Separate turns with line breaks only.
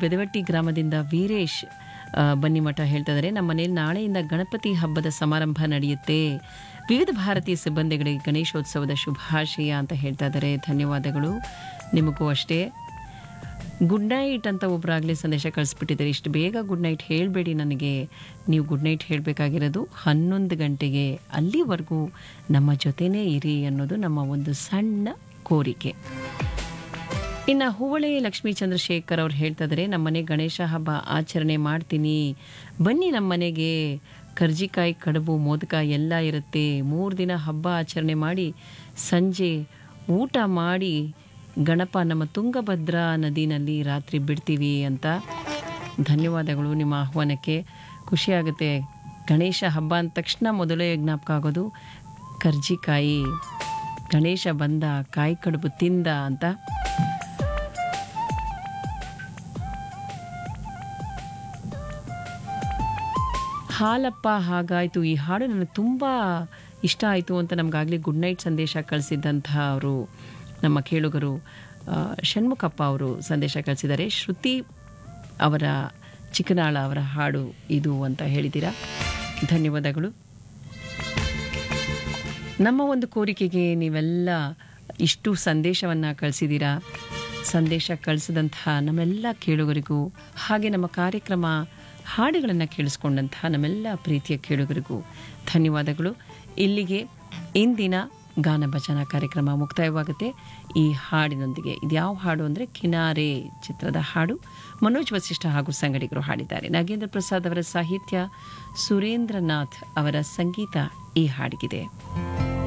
ಬೆದವಟ್ಟಿ ಗ್ರಾಮದಿಂದ ವೀರೇಶ್ ಆ, ಬನ್ನಿಮಠ ಹೇಳ್ತಾ ಇದ್ದಾರೆ ನಮ್ಮ ಮನೇಲಿ ನಾಳೆಯಿಂದ ಗಣಪತಿ ಹಬ್ಬದ ಸಮಾರಂಭ ನಡೆಯುತ್ತೆ ವಿವಿಧ ಭಾರತೀಯ ಸಿಬ್ಬಂದಿಗಳಿಗೆ ಗಣೇಶೋತ್ಸವದ ಶುಭಾಶಯ ಅಂತ ಹೇಳ್ತಾ ಇದ್ದಾರೆ ಧನ್ಯವಾದಗಳು ನಿಮಗೂ ಅಷ್ಟೇ ಗುಡ್ ನೈಟ್ ಅಂತ ಒಬ್ಬರಾಗಲೇ ಸಂದೇಶ ಕಳಿಸ್ಬಿಟ್ಟಿದ್ದಾರೆ ಇಷ್ಟು ಬೇಗ ಗುಡ್ ನೈಟ್ ಹೇಳಬೇಡಿ ನನಗೆ ನೀವು ಗುಡ್ ನೈಟ್ ಹೇಳಬೇಕಾಗಿರೋದು ಹನ್ನೊಂದು ಗಂಟೆಗೆ ಅಲ್ಲಿವರೆಗೂ ನಮ್ಮ ಜೊತೆನೇ ಇರಿ ಅನ್ನೋದು ನಮ್ಮ ಒಂದು ಸಣ್ಣ ಕೋರಿಕೆ ಇನ್ನು ಹೂವಳೆ ಲಕ್ಷ್ಮೀ ಚಂದ್ರಶೇಖರ್ ಅವ್ರು ಹೇಳ್ತಾ ಇದ್ದಾರೆ ನಮ್ಮನೆ ಗಣೇಶ ಹಬ್ಬ ಆಚರಣೆ ಮಾಡ್ತೀನಿ ಬನ್ನಿ ನಮ್ಮ ಮನೆಗೆ ಕರ್ಜಿಕಾಯಿ ಕಡುಬು ಮೋದಕ ಎಲ್ಲ ಇರುತ್ತೆ ಮೂರು ದಿನ ಹಬ್ಬ ಆಚರಣೆ ಮಾಡಿ ಸಂಜೆ ಊಟ ಮಾಡಿ ಗಣಪ ನಮ್ಮ ತುಂಗಭದ್ರಾ ನದಿನಲ್ಲಿ ರಾತ್ರಿ ಬಿಡ್ತೀವಿ ಅಂತ ಧನ್ಯವಾದಗಳು ನಿಮ್ಮ ಆಹ್ವಾನಕ್ಕೆ ಖುಷಿಯಾಗುತ್ತೆ ಗಣೇಶ ಹಬ್ಬ ಅಂದ ತಕ್ಷಣ ಮೊದಲೇ ಜ್ಞಾಪಕ ಆಗೋದು ಕರ್ಜಿಕಾಯಿ ಗಣೇಶ ಬಂದ ಕಾಯಿ ಕಡುಬು ತಿಂದ ಅಂತ ಹಾಲಪ್ಪ ಹಾಗಾಯಿತು ಈ ಹಾಡು ನನಗೆ ತುಂಬ ಇಷ್ಟ ಆಯಿತು ಅಂತ ನಮಗಾಗಲೇ ಗುಡ್ ನೈಟ್ ಸಂದೇಶ ಕಳಿಸಿದ್ದಂತಹ ಅವರು ನಮ್ಮ ಕೇಳುಗರು ಆ, ಷಣ್ಮುಖಪ್ಪ ಅವರು ಸಂದೇಶ ಕಳಿಸಿದ್ದಾರೆ ಶ್ರುತಿ ಅವರ ಚಿಕ್ಕನಾಳ ಅವರ ಹಾಡು ಇದು ಅಂತ ಹೇಳಿದ್ದೀರಾ ಧನ್ಯವಾದಗಳು ನಮ್ಮ ಒಂದು ಕೋರಿಕೆಗೆ ನೀವೆಲ್ಲ ಇಷ್ಟು ಸಂದೇಶವನ್ನು ಕಳಿಸಿದ್ದೀರಾ ಸಂದೇಶ ಕಳಿಸಿದಂತಹ ನಮ್ಮೆಲ್ಲ ಕೇಳುಗರಿಗೂ ಹಾಗೆ ನಮ್ಮ ಕಾರ್ಯಕ್ರಮ ಹಾಡುಗಳನ್ನು ಕೇಳಿಸ್ಕೊಂಡಂತಹ ನಮ್ಮೆಲ್ಲ ಪ್ರೀತಿಯ ಕೇಳುಗರಿಗೂ ಧನ್ಯವಾದಗಳು ಇಲ್ಲಿಗೆ ಇಂದಿನ ಗಾನ ಭಜನಾ ಕಾರ್ಯಕ್ರಮ ಮುಕ್ತಾಯವಾಗುತ್ತೆ ಈ ಹಾಡಿನೊಂದಿಗೆ ಇದ್ಯಾವ ಹಾಡು ಅಂದರೆ ಕಿನಾರೆ ಚಿತ್ರದ ಹಾಡು ಮನೋಜ್ ವಸಿಷ್ಠ ಹಾಗೂ ಸಂಗಡಿಗರು ಹಾಡಿದ್ದಾರೆ ನಾಗೇಂದ್ರ ಪ್ರಸಾದ್ ಅವರ ಸಾಹಿತ್ಯ ಸುರೇಂದ್ರನಾಥ್ ಅವರ ಸಂಗೀತ ಈ ಹಾಡಿಗಿದೆ